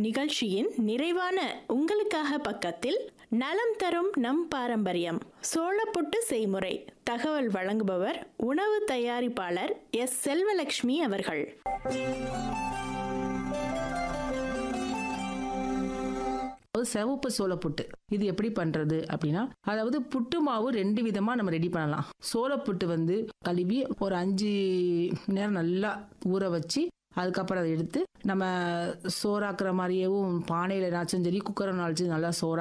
நிகழ்ச்சியின் நிறைவான உங்களுக்காக பக்கத்தில் நலம் தரும் நம் பாரம்பரியம் சோளப்புட்டு செய்முறை தகவல் வழங்குபவர் உணவு தயாரிப்பாளர் எஸ் செல்வலட்சுமி அவர்கள் அதாவது சிவப்பு சோள புட்டு இது எப்படி பண்றது அப்படின்னா அதாவது புட்டு மாவு ரெண்டு விதமா நம்ம ரெடி பண்ணலாம் சோளப்புட்டு வந்து கழுவி ஒரு அஞ்சு மணி நேரம் நல்லா ஊற வச்சு அதுக்கப்புறம் அதை எடுத்து நம்ம சோறாக்குற மாதிரியேவும் பானையில நாச்சும் சரி குக்கரை நாச்சும் நல்லா சோறா